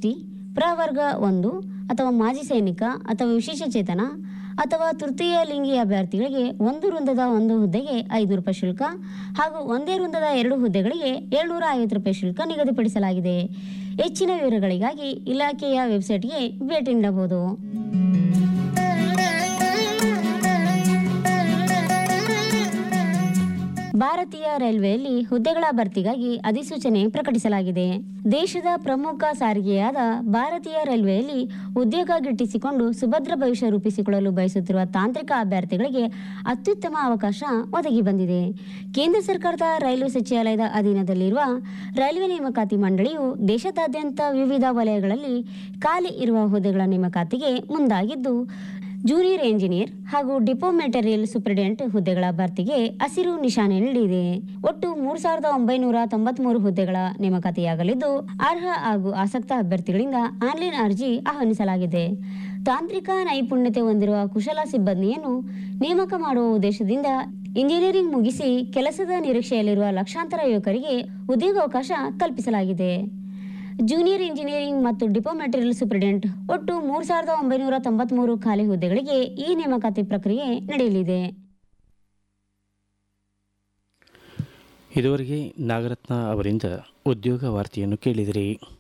T ಪ್ರವರ್ಗ ಒಂದು ಅಥವಾ ಮಾಜಿ ಸೈನಿಕ ಅಥವಾ ವಿಶೇಷ ಚೇತನ ಅಥವಾ ತೃತೀಯ ಲಿಂಗಿ ಅಭ್ಯರ್ಥಿಗಳಿಗೆ ಒಂದು ವೃಂದದ ಒಂದು ಹುದ್ದೆಗೆ ಐನೂರು ರೂಪಾಯಿ ಶುಲ್ಕ ಹಾಗೂ ಒಂದೇ ವೃಂದದ ಎರಡು ಹುದ್ದೆಗಳಿಗೆ ಏಳ್ನೂರ ಐವತ್ತು ರೂಪಾಯಿ ಶುಲ್ಕ ನಿಗದಿಪಡಿಸಲಾಗಿದೆ ಹೆಚ್ಚಿನ ವಿವರಗಳಿಗಾಗಿ ಇಲಾಖೆಯ ವೆಬ್ಸೈಟ್ಗೆ ಭೇಟಿ ನೀಡಬಹುದು ಭಾರತೀಯ ರೈಲ್ವೆಯಲ್ಲಿ ಹುದ್ದೆಗಳ ಭರ್ತಿಗಾಗಿ ಅಧಿಸೂಚನೆ ಪ್ರಕಟಿಸಲಾಗಿದೆ ದೇಶದ ಪ್ರಮುಖ ಸಾರಿಗೆಯಾದ ಭಾರತೀಯ ರೈಲ್ವೆಯಲ್ಲಿ ಉದ್ಯೋಗ ಗಿಟ್ಟಿಸಿಕೊಂಡು ಸುಭದ್ರ ಭವಿಷ್ಯ ರೂಪಿಸಿಕೊಳ್ಳಲು ಬಯಸುತ್ತಿರುವ ತಾಂತ್ರಿಕ ಅಭ್ಯರ್ಥಿಗಳಿಗೆ ಅತ್ಯುತ್ತಮ ಅವಕಾಶ ಒದಗಿ ಬಂದಿದೆ ಕೇಂದ್ರ ಸರ್ಕಾರದ ರೈಲ್ವೆ ಸಚಿವಾಲಯದ ಅಧೀನದಲ್ಲಿರುವ ರೈಲ್ವೆ ನೇಮಕಾತಿ ಮಂಡಳಿಯು ದೇಶದಾದ್ಯಂತ ವಿವಿಧ ವಲಯಗಳಲ್ಲಿ ಖಾಲಿ ಇರುವ ಹುದ್ದೆಗಳ ನೇಮಕಾತಿಗೆ ಮುಂದಾಗಿದ್ದು ಜೂನಿಯರ್ ಎಂಜಿನಿಯರ್ ಹಾಗೂ ಡಿಪೋ ಮೆಟೀರಿಯಲ್ ಸೂಪರಿಂಟೆಂಡೆಂಟ್ ಹುದ್ದೆಗಳ ಭರ್ತಿಗೆ ಹಸಿರು ನಿಶಾನೆ ನೀಡಿದೆ ಒಟ್ಟು ಮೂರು ಸಾವಿರದ ಒಂಬೈನೂರ ತೊಂಬತ್ಮೂರು ಹುದ್ದೆಗಳ ನೇಮಕಾತಿಯಾಗಲಿದ್ದು ಅರ್ಹ ಹಾಗೂ ಆಸಕ್ತ ಅಭ್ಯರ್ಥಿಗಳಿಂದ ಆನ್ಲೈನ್ ಅರ್ಜಿ ಆಹ್ವಾನಿಸಲಾಗಿದೆ ತಾಂತ್ರಿಕ ನೈಪುಣ್ಯತೆ ಹೊಂದಿರುವ ಕುಶಲ ಸಿಬ್ಬಂದಿಯನ್ನು ನೇಮಕ ಮಾಡುವ ಉದ್ದೇಶದಿಂದ ಇಂಜಿನಿಯರಿಂಗ್ ಮುಗಿಸಿ ಕೆಲಸದ ನಿರೀಕ್ಷೆಯಲ್ಲಿರುವ ಲಕ್ಷಾಂತರ ಯುವಕರಿಗೆ ಉದ್ಯೋಗಾವಕಾಶ ಕಲ್ಪಿಸಲಾಗಿದೆ ಜೂನಿಯರ್ ಇಂಜಿನಿಯರಿಂಗ್ ಮತ್ತು ಡಿಪೋ ಮೆಟೀರಿಯಲ್ ಸೂಪರಿಂಟೆಂಡೆಂಟ್ ಒಟ್ಟು ಮೂರು ಸಾವಿರದ ಒಂಬೈನೂರ ತೊಂಬತ್ಮೂರು ಖಾಲಿ ಹುದ್ದೆಗಳಿಗೆ ಈ ನೇಮಕಾತಿ ಪ್ರಕ್ರಿಯೆ ನಡೆಯಲಿದೆ ಇದುವರೆಗೆ ನಾಗರತ್ನ ಅವರಿಂದ ಉದ್ಯೋಗ ವಾರ್ತೆಯನ್ನು ಕೇಳಿದಿರಿ